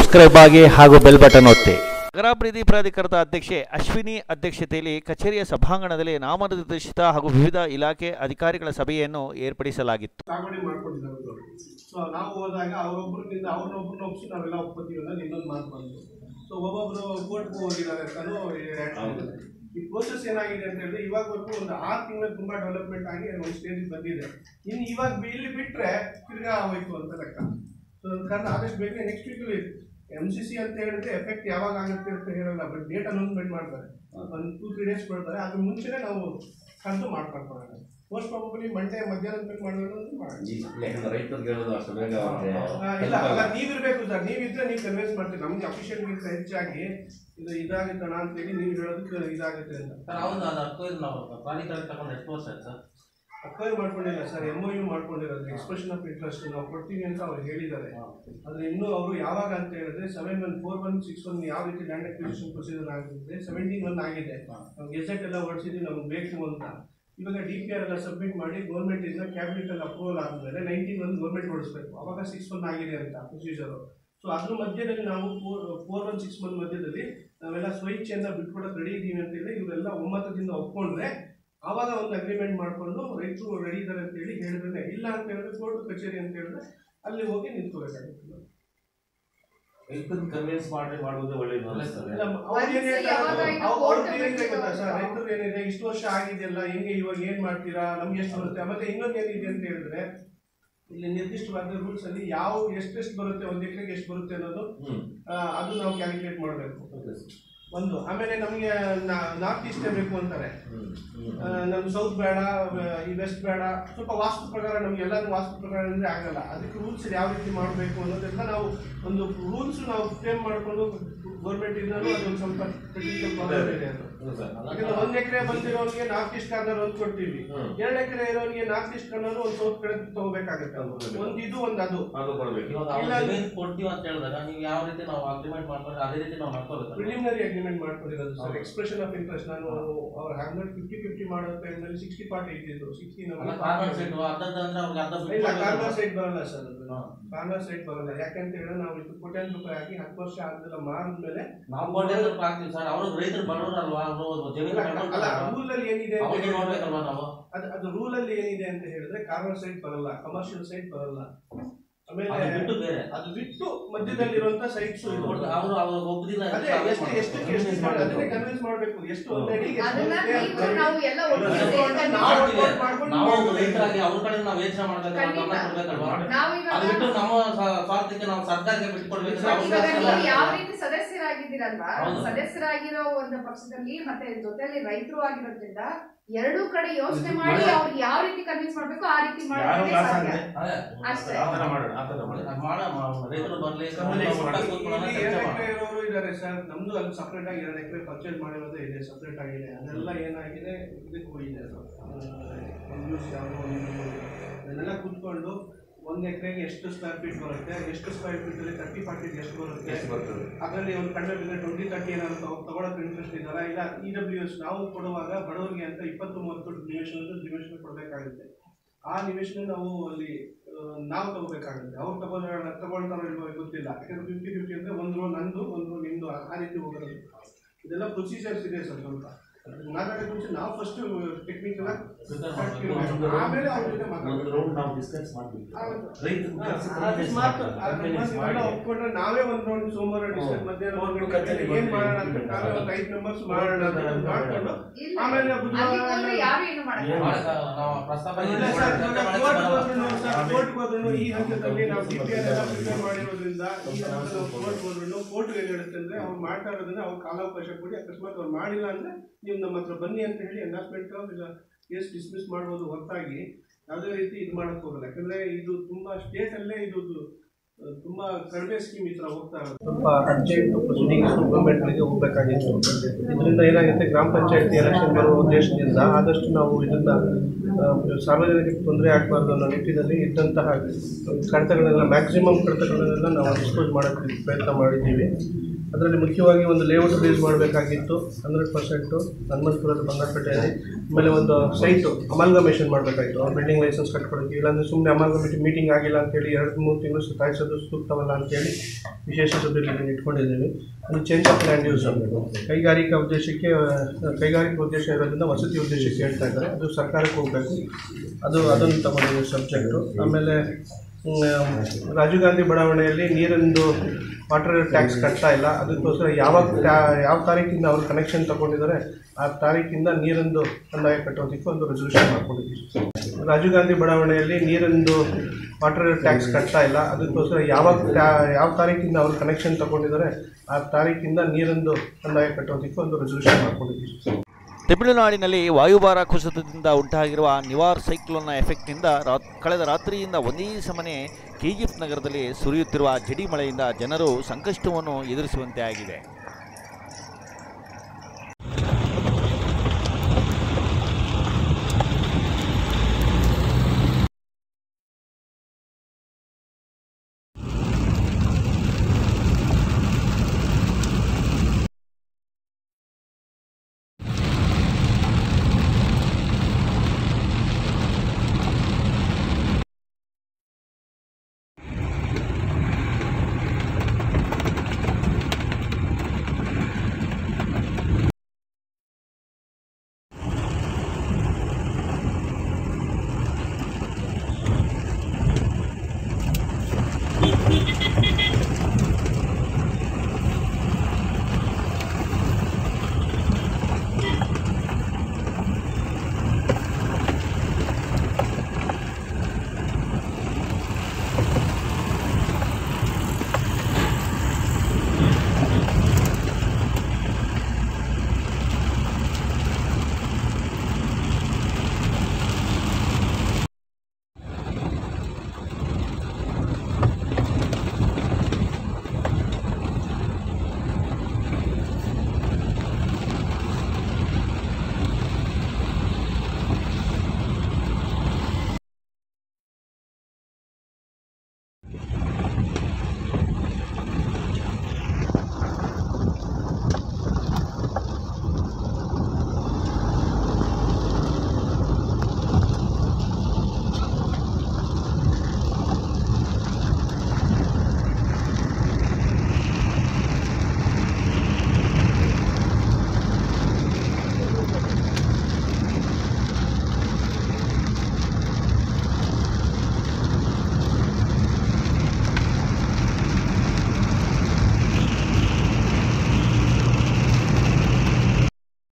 Subscribe ಆಗಿ ಹಾಗೂ bell button ಒತ್ತಿ ನಗರಾಭಿವೃದ್ಧಿ ಪ್ರಾಧಿಕಾರದ ಅಧ್ಯಕ್ಷೆ ಅಶ್ವಿನಿ ಅಧ್ಯಕ್ಷತೆಯಲ್ಲಿ ಕಚೇರಿಯ ಸಭಾಂಗಣದಲ್ಲಿ ನಾಮನಿರ್ದೇಶಿತ ಹಾಗೂ ವಿವಿಧ ಇಲಾಖೆ ಅಧಿಕಾರಿಗಳ ಸಭೆಯನ್ನು ಏರ್ಪಡಿಸಲಾಗಿತ್ತು ಸಾಗುವಳಿ ಮಾಡ್ಕೊಂಡಿದ್ದಾರೆ ಅವರು ಸೊ ನಾವು ಹೋದಾಗ ಅವರೊಬ್ಬರಿಂದ ಅವ್ರನ್ನೊಬ್ಬರನ್ನ ಒಪ್ಸಿ ನಾವೆಲ್ಲ ಒಪ್ಕೋತೀವಿ ಅನ್ನೋದು ಇನ್ನೊಂದು ಮಾತು ಬಂತು ಸೊ ಒಬ್ಬೊಬ್ರು ಕೋರ್ಟ್ಗೆ ಹೋಗಿದ್ದಾರೆ ಅಂತಾನು ಹೇಳ್ತಿದ್ದಾರೆ. ಈ ಪ್ರೋಸೆಸ್ ಏನಾಗಿದೆ ಅಂತ ಹೇಳಿದ್ರೆ ಇವಾಗವರೆಗೂ ಒಂದು ಆರು ತಿಂಗಳು ತುಂಬಾ ಡೆವಲಪ್ಮೆಂಟ್ ಆಗಿ ಒಂದು ಸ್ಟೇಜ್ ಬಂದಿದೆ ಇನ್ನು ಇವಾಗ ಬಿ- ಇಲ್ಲಿ ಬಿಟ್ರೆ ತಿರ್ಗಾ ಹೋಯ್ತು ಅಂತ ಲೆಕ್ಕ ಸೊ ಕಾರಣ ಆದಷ್ಟು ಬೇಗ next week M C C ಅಂತ ಹೇಳಿದ್ರೆ ಎಫೆಕ್ಟ್ ಯಾವಾಗ ಆಗುತ್ತೆ ಅಂತ ಹೇಳಲ್ಲ ಬಟ್ ಡೇಟ್ ಅನೌನ್ಸ್ಮೆಂಟ್ ಮಾಡ್ತಾರೆ ಒಂದು ಟೂ ತ್ರೀ ಡೇಸ್ ಕೊಡ್ತಾರೆ ಅದ್ರ ಮುಂಚೆನೇ ನಾವು ಕಂತು ಮಾಡ್ಕೊಳ್ಕೊಳ್ಳೋಣ ಮೋಸ್ಟ್ ಪ್ರಾಬಬಲಿ ಮಂಡೇ ಮಧ್ಯಾಹ್ನದ ಮೇಲೆ ಮಾಡೋಣ ಮಾಡೋಣ ಯಾಕಂದ್ರೆ ರೈತರಿಗೆ ಹೇಳೋದು ಅಷ್ಟು ಬೇಗ ಅವ್ರಿಗೆ ಆ, ಇಲ್ಲ ಅಲ್ಲ ನೀವಿರ್ಬೇಕು ಸರ್ ನೀವಿದ್ರೆ ನೀವು ಕನ್ವಿನ್ಸ್ ಮಾಡ್ತೀರಿ ನಮ್ಗೆ ಅಫಿಷಿಯಲ್ಗಿಂತ ಹೆಚ್ಚಾಗಿ ಇದು ಇದಾಗುತ್ತಣ ಅಂತೇಳಿ ನೀವು ಹೇಳೋದಕ್ಕೆ ಇದಾಗುತ್ತೆ ಅಂತ ಸರ್ ಹೌದು ಅದು ಅಕ್ವೈರ್ ನಾವು ಪ್ರಾಧಿಕಾರ ತಗೊಂಡು ಎಷ್ಟು ವರ್ಷ ಆಯ್ತು ಸರ್ ಅಕ್ವೈರ್ ಮಾಡ್ಕೊಂಡಿಲ್ಲ ಸರ್ ಎಮ್ ಯು ಮಾಡ್ಕೊಂಡಿರೋದು ಎಕ್ಸ್ಪ್ರೆಷನ್ ಆಫ್ ಇಂಟ್ರೆಸ್ಟ್ ನಾವು ಕೊಡ್ತೀವಿ ಅಂತ ಅವ್ರು ಹೇಳಿದ್ದಾರೆ ಆದ್ರೆ ಇನ್ನೂ ಅವರು ಯಾವಾಗ ಅಂತ ಹೇಳಿದ್ರೆ seven one four one six one ಯಾವ ರೀತಿ ಲ್ಯಾಂಡ್ ಅಕ್ವಿಸಿಷನ್ ಪ್ರೊಸೀಜರ್ ಆಗಿದೆ ಸೆವೆಂಟೀನ್ ಒನ್ ಆಗಿದೆ ನಾವು ಗೆಜೆಟ್ ಎಲ್ಲ ಹೊಡಿಸಿದ್ವಿ ನಮ್ಗೆ ಬೇಕು ಅಂತ ಇವಾಗ ಡಿ ಪಿ ಆರ್ ಎಲ್ಲ ಸಬ್ಮಿಟ್ ಮಾಡಿ ಗೌರ್ಮೆಂಟ್ ಇಂದ ಕ್ಯಾಬಿನೆಟ್ ಅಲ್ಲಿ ಅಪ್ರೂವಲ್ ಆದ್ಮೇಲೆ ನೈನ್ಟೀನ್ ಒನ್ ಗೌರ್ಮೆಂಟ್ ಹೊಡಿಸ್ಬೇಕು ಅವಾಗ ಸಿಕ್ಸ್ ಒನ್ ಆಗಿದೆ ಅಂತ ಪ್ರೊಸೀಜರ್ ಸೊ ಅದ್ರ ಮಧ್ಯದಲ್ಲಿ ನಾವು four four one six one ಮಧ್ಯದಲ್ಲಿ ನಾವೆಲ್ಲ ಸ್ವಇಚ್ಛೆಯಿಂದ ಬಿಟ್ಕೊಡಕ್ಕೆ ರೆಡಿ ಇದೀವಿ ಅಂತ ಹೇಳಿ ಇವರೆಲ್ಲ ಒಮ್ಮತದಿಂದ ಒಪ್ಕೊಂಡ್ರೆ ಆವಾಗ ಒಂದು ಅಗ್ರಿಮೆಂಟ್ ಮಾಡ್ಕೊಂಡು ರೈತರು ರೆಡಿ ಇದ್ದಾರೆ ಅಂತ ಹೇಳಿ ಹೇಳಿದ್ರೆ ಇಲ್ಲ ಅಂತ ಹೇಳಿದ್ರೆ ಕೋರ್ಟ್ ಕಚೇರಿ ಅಂತ ಹೇಳಿದ್ರೆ ಅಲ್ಲಿ ಹೋಗಿ ನಿಂತ್ಕೋಬೇಕಾಗುತ್ತೆ ನಾವು. ರೈತರನ್ನ ಕನ್ವಿನ್ಸ್ ಮಾಡಿ ಮಾಡುವುದು ಒಳ್ಳೇದು ಅನಿಸ್ತದೆ ಇಲ್ಲ, ಅವ್ರು ಏನ್ ಒಂದ್ಸಲ ಹೇಳ್ತಾರೆ ಯಾವಾಗ ಅದು- ಇದು ಅವ್ರು- court ಅವ್ರ್ದು ಏನಿದೆ ಬಿಟ್ಟು ಗೊತ್ತಾ ಸರ್ ಹೌದು. ರೈತರು ಏನಿದೆ ಇಷ್ಟು ವರ್ಷ ಆಗಿದೆಯಲ್ಲ ಹೆಂಗೆ ಇವಾಗ ಏನ್ ಮಾಡ್ತೀರಾ ನಮ್ಗೆ ಎಷ್ಟು ಬರುತ್ತೆ ಮತ್ತೆ ಇನ್ನೊಂದು ಏನಿದೆ ಅಂತ ಹೇಳಿದ್ರೆ ಇಲ್ಲಿ ನಿರ್ದಿಷ್ಟವಾದ ರೂಲ್ಸ್ ಅಲ್ಲಿ ಯಾವ ಎಷ್ಟೆಷ್ಟು ಬರುತ್ತೆ ಒಂದ್ ಎಕರೆಗೆ ಎಷ್ಟು ಬರುತ್ತೆ ಅನ್ನೋದು ಹ್ಮ್ ಆ, ಅದು ನಾವು ಕ್ಯಾಲ್ಕುಲೇಟ್ ಮಾಡಬೇಕು ಓಕೆ ಸರ್. ಒಂದು ಆಮೇಲೆ ನಮಗೆ ನಾರ್ತ್ ಈಸ್ಟೇ ಬೇಕು ಅಂತಾರೆ ಹ್ಮ್ ಹ್ಮ್ ಆ, ನಮ್ಗೆ ಸೌತ್ ಬೇಡ ಆ, ಈ ವೆಸ್ಟ್ ಬೇಡ ಸ್ವಲ್ಪ ವಾಸ್ತು ಪ್ರಕಾರ ನಮ್ಗೆ ಎಲ್ಲರೂ ವಾಸ್ತು ಪ್ರಕಾರ ಅಂದ್ರೆ ಆಗಲ್ಲ ಅದಕ್ಕೆ ರೂಲ್ಸ್ ಯಾವ ರೀತಿ ಮಾಡಬೇಕು ಅನ್ನೋದೆಲ್ಲ ನಾವು ಒಂದು ರೂಲ್ಸ್ ನಾವು ಫ್ರೇಮ್ ಮಾಡಿಕೊಂಡು ಗೌರ್ಮೆಂಟ್ ಇಂದಲೂ ಅದೊಂದು ಸ್ವಲ್ಪ ಟೆಕ್ನಿಕಲ್ ಪ್ರಾಬ್ಲಮ್ ಇದೆ ಅದು ಹೌದು ಸರ್. ಯಾಕಂದ್ರೆ ಒಂದ್ ಎಕರೆ ಬಂದಿರೋನಿಗೆ ನಾರ್ತ್ ಈಸ್ಟ್ ಕಾರ್ನರ್ ಒಂದು ಕೊಡ್ತೀವಿ ಹ್ಮ್. ಎರಡ್ ಎಕರೆ ಇರೋನಿಗೆ ನಾರ್ತ್ ಈಸ್ಟ್ ಕಾರ್ನರ್ ಒಂದು ಸೌತ್ ಕಡೆ ತಗೋಬೇಕಾಗುತ್ತೆ ಅದು. ಒಂದ್ ಇದು ಒಂದ್ ಅದು ಅದು ಕೊಡ್ಬೇಕು ಇವಾಗ ಅವ್ರು ಇಲ್ಲ. ಜಮೀನು ಕೊಡ್ತೀವಿ ಅಂತ ಹೇಳಿದಾಗ ನೀವು ಯಾವ ರೀತಿ ನಾವು ಅಗ್ರಿಮೆಂಟ್ ಮಾಡ್ಕೊಂಡ್ರೆ ಅದೇ ರೀತಿ ನಾವು ಮಾಡ್ಕೋಬೇಕು ಪ್ರಿಲಿಮಿನರಿ ಅಗ್ರಿಮೆಂಟ್ ಮಾಡ್ಕೊಂಡಿರೋದು ಸರ್ ಹೌದು. ಎಕ್ಸ್ಪ್ರೆಷನ್ ಆಫ್ ಇಂಟ್ರೆಸ್ಟ್ ನಾನು ಅವ್ರ ಹ್ಯಾಂಡ್ರೆಡ್ ಫಿಫ್ಟಿ ಫಿಫ್ಟಿ ಮಾಡೋ ಟೈಮಲ್ಲಿ ಸಿಕ್ಸ್ಟಿ ಪಾರ್ಟ್ ಇಟ್ಟಿದ್ರು ಸಿಕ್ಸ್ಟಿ ಕಾರ್ನರ್ ಸೈಡ್ ಅರ್ಧದ ಅಂದ್ರೆ ಅವ್ರಿಗೆ ಅರ್ಧ ಇಲ್ಲ ಕಾರ್ನರ್ ಬಿಟ್ಕೊಡ್ಬೇಕು. ಸೈಡ್ ಬರಲ್ಲ ಸರ್ ಅದು ಹಾ. ಕಾರ್ನರ್ ಸೈಡ್ ಬರಲ್ಲ ಯಾಕಂತ ಹೇಳಿದ್ರೆ ನಾವು ಇದು ಕೋಟ್ಯಾಂತರ ರೂಪಾಯಿ ಹಾಕಿ ಹತ್ತು ವರ್ಷ ಆದ್ಮೇಲೆ ಮಾರಿದ್ಮೇಲೆ ನಾವು ಕೋಟ್ಯಾಂತರ ರೂಪಾಯಿ ಹಾಕ್ತೀವಿ ಸರ್ ಅವರು ರೈತರು ಬಡವರಲ್ವಾ ಅವರು ಜಮೀನು ಅಲ್ಲ ಕಳ್ಕೊಂತಾರೆ. ರೂಲ್ ಅಲ್ಲಿ ಏನಿದೆ ಅಂತ ಅವ್ರಿಗೆ ಹೇಳಿದ್ರೆ- ನೋಡ್ಬೇಕಲ್ವಾ ನಾವು ಅದು ಅದು ರೂಲ್ ಅಲ್ಲಿ ಏನಿದೆ ಅಂತ ಹೇಳಿದ್ರೆ ಕಾರ್ನರ್ ಸೈಡ್ ಬರಲ್ಲ ಕಮರ್ಷಿಯಲ್ ಸೈಡ್ ಬರಲ್ಲ ಆಮೇಲೆ ಅದು ಬಿಟ್ಟು ಬೇರೆ ಅದು ಬಿಟ್ಟು ಮಧ್ಯದಲ್ಲಿರುವಂತ ಸೈಟ್ಸ್ ಇದು ಅವರು ಅವ್ರು ಒಪ್ಪದಿಲ್ಲ ಅದೇ ಎಷ್ಟು ಎಷ್ಟು ಎಷ್ಟು ಮಾಡಿ ಅದನ್ನೇ ಕನ್ವಿನ್ಸ್ ಮಾಡ್ಬೇಕು ಎಷ್ಟು ಒಂದ್ ಅಡಿಗೆ ಎಷ್ಟು ಅದನ್ನ ಬರುತ್ತೆ ಅಂತ ನೀವು ಹೇಳಿ. ನಾವು ಎಲ್ಲ ಒಟ್ಟಿಗೆ ನಾವು ಸೇರ್ಕೊಂಡು ನಾವು ಮಾಡ್ತೀವಿ. vote ಮಾಡ್ಕೊಂಡು ನಾವು ಮಾಡ್ಬೇಕು. ರೈತರಾಗಿ ಅವ್ರ ಕಡೆ ನಾವು ಯೋಚನೆ ಮಾಡ್ಬೇಕು ಖಂಡಿತ. ಗಮನ ಕೊಡ್ಬೇಕಲ್ವಾ ನಾವು ಅದು ಇವಾಗ ಬಿಟ್ಟು ನಮ್ಮ ಸ- ಸ್ವಾರ್ಥಕ್ಕೆ ನಾವು ಸರ್ಕಾರಕ್ಕೆ ಬಿಟ್ಕೊಡ್ಬೇಕು ಇವಾಗ ನೀವು ಯಾವ ಅವ್ರಿಗೆ ರೀತಿ ಸದಸ್ಯರಾಗಿದ್ದೀರಲ್ವಾ ಹೌದು. ಸದಸ್ಯರಾಗಿರೋ ಒಂದು ಪಕ್ಷದಲ್ಲಿ ಮತ್ತೆ ಜೊತೆಲಿ ರೈತರು ಆಗಿರೋದ್ರಿಂದ ಎರಡೂ ಕಡೆ ಯೋಚನೆ ಮಾಡಿ ಮಾಡಿ. ಅವ್ರಿಗೆ ಯಾವ ರೀತಿ ಕನ್ವಿನ್ಸ್ ಮಾಡ್ಬೇಕು ಆ ರೀತಿ ಯಾರು ಮಾಡೋದೇ ಲಾಸ್ ಸಾಧ್ಯ ಆಗಿದೆ ಅಷ್ಟೇ ಆ ಥರ ಮಾಡೋಣ ಆ ಥರ ಮಾಡೋಣ ಮಾಡ ರೈತರು ಬರ್ಲಿ ಕಮ್ಮಿ ನಾವು ಒಟ್ಟಾಗಿ ಇಲ್ಲಿ ಕೂತ್ಕೊಳ್ಳೋಣ, ಚರ್ಚೆ ಎರಡು ಮಾಡೋಣ. ಎಕರೆ ಇರೋರು ಇದ್ದಾರೆ ಸರ್ ನಮ್ದು ಅಲ್ಲಿ ಸಪ್ರೇಟ್ ಆಗಿ ಎರಡು ಎಕರೆ ಪರ್ಚೇಸ್ ಮಾಡಿರೋದೇ ಇದೆ ಸಪ್ರೇಟ್ ಆಗಿದೆ ಅದೆಲ್ಲ ಏನಾಗಿದೆ ಇದಕ್ಕೆ ಹೋಗಿದೆ ಅದು ಯೂಸ್ ಯಾವುದೋ ಒಂದು ಅದನ್ನೆಲ್ಲ ಕೂತ್ಕೊಂಡು ಒಂದು ಎಕರೆಗೆ ಎಷ್ಟು ಸ್ಕ್ವೇರ್ ಫೀಟ್ ಬರುತ್ತೆ ಎಷ್ಟು ಸ್ಕ್ವೇರ್ ಫೀಟ್ ಅಲ್ಲಿ ತರ್ಟಿ ಫಾರ್ಟಿ ಎಷ್ಟು ಬರುತ್ತೆ ಎಷ್ಟು ಬರ್ತದೆ ಅದರಲ್ಲಿ ಒಂದು ಕಡಿಮೆ ಬಿದ್ದರೆ ಟ್ವೆಂಟಿ ತರ್ಟಿ ಏನಾದ್ರು ತಗೊ- ತಗೊಳಕ್ಕೆ ಇಂಟ್ರೆಸ್ಟ್ ಇದ್ದಾರಾ ಇಲ್ಲ ಇ ಡಬ್ಲ್ಯೂ ಎಸ್ ನಾವು ಕೊಡುವಾಗ ಬಡವರಿಗೆ ಅಂತ ಇಪ್ಪತ್ತು ಮೂವತ್ತು ನಿವೇಶನ ನಿವೇಶನ ಕೊಡಬೇಕಾಗುತ್ತೆ ಆ ನಿವೇಶನ ನಾವು ಅಲ್ಲಿ ಆ, ನಾವು ತಗೋಬೇಕಾಗುತ್ತೆ ಅವ್ರು ತಗೋ ತಗೊಳ್ತಾರೋ ಇಲ್ವೋ ಗೊತ್ತಿಲ್ಲ ಯಾಕಂದ್ರೆ ಫಿಫ್ಟಿ ಫಿಫ್ಟಿ ಅಂದರೆ ಒಂದು ರೋ ನಂದು ಒಂದು ರೋ ನಿಂದು ಆ- ಆ ರೀತಿ ಹೋಗೋದು ಇದೆಲ್ಲ ಪ್ರೊಸೀಜರ್ಸ್ ಇದೆ ಸರ್ ಸ್ವಲ್ಪ ಅದನ್ನ ಮಾತಾಡೋಕೆ ಮುಂಚೆ ನಾವು ಫಸ್ಟ್ ಟೆಕ್ನಿಕಲ್ ಆಮೇಲೆ ಅವ್ರ ಜೊತೆ ಮಾತಾಡೋದು ಒಂದು ರೌಂಡ್ ನಾವು ಡಿಸ್ಕಸ್ ಮಾಡ್ತೀವಿ ಹೌದು. ರೈತರ ಕೆಲಸ ಅಕಸ್ಮಾತ್ ಅಕಸ್ಮಾತ್ ಇವೆಲ್ಲ ಒಪ್ಕೊಂಡ್ರೆ ನಾವೇ ಒಂದ್ ರೌಂಡ್ ಸೋಮವಾರ ಡಿಸ್ಕಸ್ ಮಧ್ಯಾಹ್ನ ಒಂದು ಗಂಟೆಗೆ ಏನ್ ಮಾಡೋಣ ಅಂತ ನಾವೇ ಒಂದು ಐದು ಮೆಂಬರ್ಸ್ ಮಾಡೋಣ ಅಂತ ಮಾಡ್ಕೊಂಡು ಇಲ್ಲ ಆಮೇಲೆ ಅಲ್ಲಿ ಬುಧವಾರ ಹೋದ್ರೆ ಯಾರು ಏನು ಮಾಡಲ್ಲ ಮಾಡಕ್ಕ ನಾವು ಪ್ರಸ್ತಾಪ ಇಲ್ಲ ಇದೆ, ಸರ್, ಚರ್ಚೆ ಇವಾಗ ಮಾಡಕ್ಕೆ ಕೋರ್ಟ್ ಬರಲ್ಲ. ಹೋದ್ರುನು ಸರ್, ಕೋರ್ಟ್ ಹೋದ್ರುನು ಈ ಹಂತದಲ್ಲಿ ನಾವು ಡಿ ಪಿ ಎಲ್ಲ ಪ್ರಿಪೇರ್ ಮಾಡಿರೋದ್ರಿಂದ ಈ ಹಂತದಲ್ಲಿ ಕೋರ್ಟ್ ಹೋದ್ರುನು ಕೋರ್ಟ್ ಏನ್ ಹೇಳುತ್ತೆ ಅಂದ್ರೆ ಅವ್ರು ಮಾಡ್ತಾ ಇರೋದನ್ನ ಅವ್ರು ಕಾಲಾವಕಾಶ ಕೊಡಿ ಅಕಸ್ಮಾತ್ ಅವ್ರು ಮಾಡಿಲ್ಲ ಅಂದ್ರೆ ನೀವು ನಮ್ಮ ಹತ್ರ ಬನ್ನಿ ಅಂತ ಹೇಳಿ ಅನೌನ್ಸ್ಮೆಂಟ್ ಇಲ್ಲ ಕೇಸ್ ಡಿಸ್ಮಿಸ್ ಮಾಡ್ಬೋದು ಹೊರತಾಗಿ ಯಾವುದೇ ರೀತಿ ಇದು ಮಾಡಕ್ ಹೋಗಲ್ಲ ಯಾಕಂದ್ರೆ ಇದು ತುಂಬಾ ಸ್ಟೇಟ್ ಅಲ್ಲೇ ಇದು ಆ, ತುಂಬಾ ಕಡಿಮೆ ಸ್ಕೀಮ್ ಈ ತರ ಹೋಗ್ತಾ ಇರೋದು ಸ್ವಲ್ಪ ಅರ್ಜೆಂಟ್ ಪ್ರೊಸೀಡಿಂಗ್ಸ್ ಗೌರ್ಮೆಂಟ್ಗಳಿಗೆ ಹೋಗ್ಬೇಕಾಗಿತ್ತು ಇದರಿಂದ ಏನಾಗುತ್ತೆ ಗ್ರಾಮ ಪಂಚಾಯತಿ ಎಲೆಕ್ಷನ್ ಬರುವ ಉದ್ದೇಶದಿಂದ ಆದಷ್ಟು ನಾವು ಇದನ್ನ ಆ, ಸಾರ್ವಜನಿಕರಿಗೆ ತೊಂದರೆ ಆಗಬಾರ್ದು ಅನ್ನೋ ನಿಟ್ಟಿನಲ್ಲಿ ಇದ್ದಂತಹ ಕಡತಗಳನ್ನೆಲ್ಲ ಮ್ಯಾಕ್ಸಿಮಮ್ ಕಡತಗಳನ್ನೆಲ್ಲ ನಾವು ಡಿಸ್ಪೋಸ್ ಮಾಡೋಕ್ಕೆ ಪ್ರಯತ್ನ ಮಾಡಿದ್ದೀವಿ ಅದರಲ್ಲಿ ಮುಖ್ಯವಾಗಿ ಒಂದು ಲೇಔಟ್ ರಿಲೀಸ್ ಮಾಡಬೇಕಾಗಿತ್ತು ಹಂಡ್ರೆಡ್ ಪರ್ಸೆಂಟು ಹನುಮಂತಪುರದ ಬಂಗಾರಪೇಟೆಯಲ್ಲಿ ಆಮೇಲೆ ಒಂದು ಸೈಟು ಅಮಾಲ್ಗಮೇಷನ್ ಮಾಡಬೇಕಾಗಿತ್ತು ಅವ್ರು ಬಿಲ್ಡಿಂಗ್ ಲೈಸೆನ್ಸ್ ಕಟ್ಕೊಡೋಕ್ಕೆ ಇಲ್ಲಾಂದರೆ ಸುಮ್ಮನೆ ಅಮಾಲ್ಗಮೇಷನ್ ಮೀಟಿಂಗ್ ಆಗಿಲ್ಲ ಅಂತೇಳಿ ಎರಡು ಮೂರು ತಿಂಗಳು ಸತಾಯಿಸೋದು ಸೂಕ್ತವಲ್ಲ ಅಂತೇಳಿ ವಿಶೇಷ ಸುದ್ದಿಗಳನ್ನು ಇಟ್ಕೊಂಡಿದ್ದೀವಿ ಅದು ಚೇಂಜ್ ಆಫ್ ಲ್ಯಾಂಡ್ ಯೂಸ್ ಕೈಗಾರಿಕಾ ಉದ್ದೇಶಕ್ಕೆ ಆ, ಕೈಗಾರಿಕಾ ಉದ್ದೇಶ ಇರೋದ್ರಿಂದ ವಸತಿ ಉದ್ದೇಶಕ್ಕೆ ಹೇಳ್ತಾ ಇದ್ದಾರೆ ಅದು ಸರ್ಕಾರಕ್ಕೆ ಹೋಗಬೇಕು ಅದು ಅದನ್ನು ತಗೊಂಡಿದ್ದೀವಿ ಸಬ್ಜೆಕ್ಟು ಆಮೇಲೆ ಮ್, ರಾಜೀವ್ ಗಾಂಧಿ ಬಡಾವಣೆಯಲ್ಲಿ ನೀರಿಂದು ವಾಟರ್ ಟ್ಯಾಕ್ಸ್ ಕಟ್ತಾ ಇಲ್ಲ ಅದಕ್ಕೋಸ್ಕರ ಯಾವಾಗ ಟ್ಯಾ- ಯಾವ ತಾರೀಕಿಂದ ಅವರು ಕನೆಕ್ಷನ್ ತಗೊಂಡಿದ್ದಾರೆ ಆ ತಾರೀಕಿಂದ ನೀರಿಂದು ಕಂದಾಯ ಕಟ್ಟೋದಕ್ಕೆ ಒಂದು ರೆಸಲ್ಯೂಷನ್ ಮಾಡ್ಕೊಂಡಿದ್ದೀವಿ ರಾಜೀವ್ ಗಾಂಧಿ ಬಡಾವಣೆಯಲ್ಲಿ ನೀರಿಂದು ವಾಟರ್ ಟ್ಯಾಕ್ಸ್ ಕಟ್ತಾ ಇಲ್ಲ ಅದಕ್ಕೋಸ್ಕರ ಯಾವಾಗ ಟ್ಯಾ- ಯಾವ ತಾರೀಕಿಂದ ಅವರು ಕನೆಕ್ಷನ್ ತಗೊಂಡಿದ್ದಾರೆ ಆ ತಾರೀಕಿಂದ ನೀರಿಂದು ಕಂದಾಯ ಕಟ್ಟೋದಕ್ಕೆ ಒಂದು ರೆಸಲ್ಯೂಷನ್ ಮಾಡ್ಕೊಂಡಿದ್ದೀವಿ ತಮಿಳುನಾಡಿನಲ್ಲಿ ವಾಯುಭಾರ ಕುಸಿತದಿಂದ ಉಂಟಾಗಿರುವ ನಿವಾರ್ ಸೈಕ್ಲೋನ್ನ ಎಫೆಕ್ಟ್ನಿಂದ ರಾತ್ ಕಳೆದ ರಾತ್ರಿಯಿಂದ ಒಂದೇ ಸಮನೆ ಕೆಜಿಎಫ್ ನಗರದಲ್ಲಿ ಸುರಿಯುತ್ತಿರುವ ಜಡಿ ಮಳೆಯಿಂದ ಜನರು ಸಂಕಷ್ಟವನ್ನು ಎದುರಿಸುವಂತೆ ಆಗಿದೆ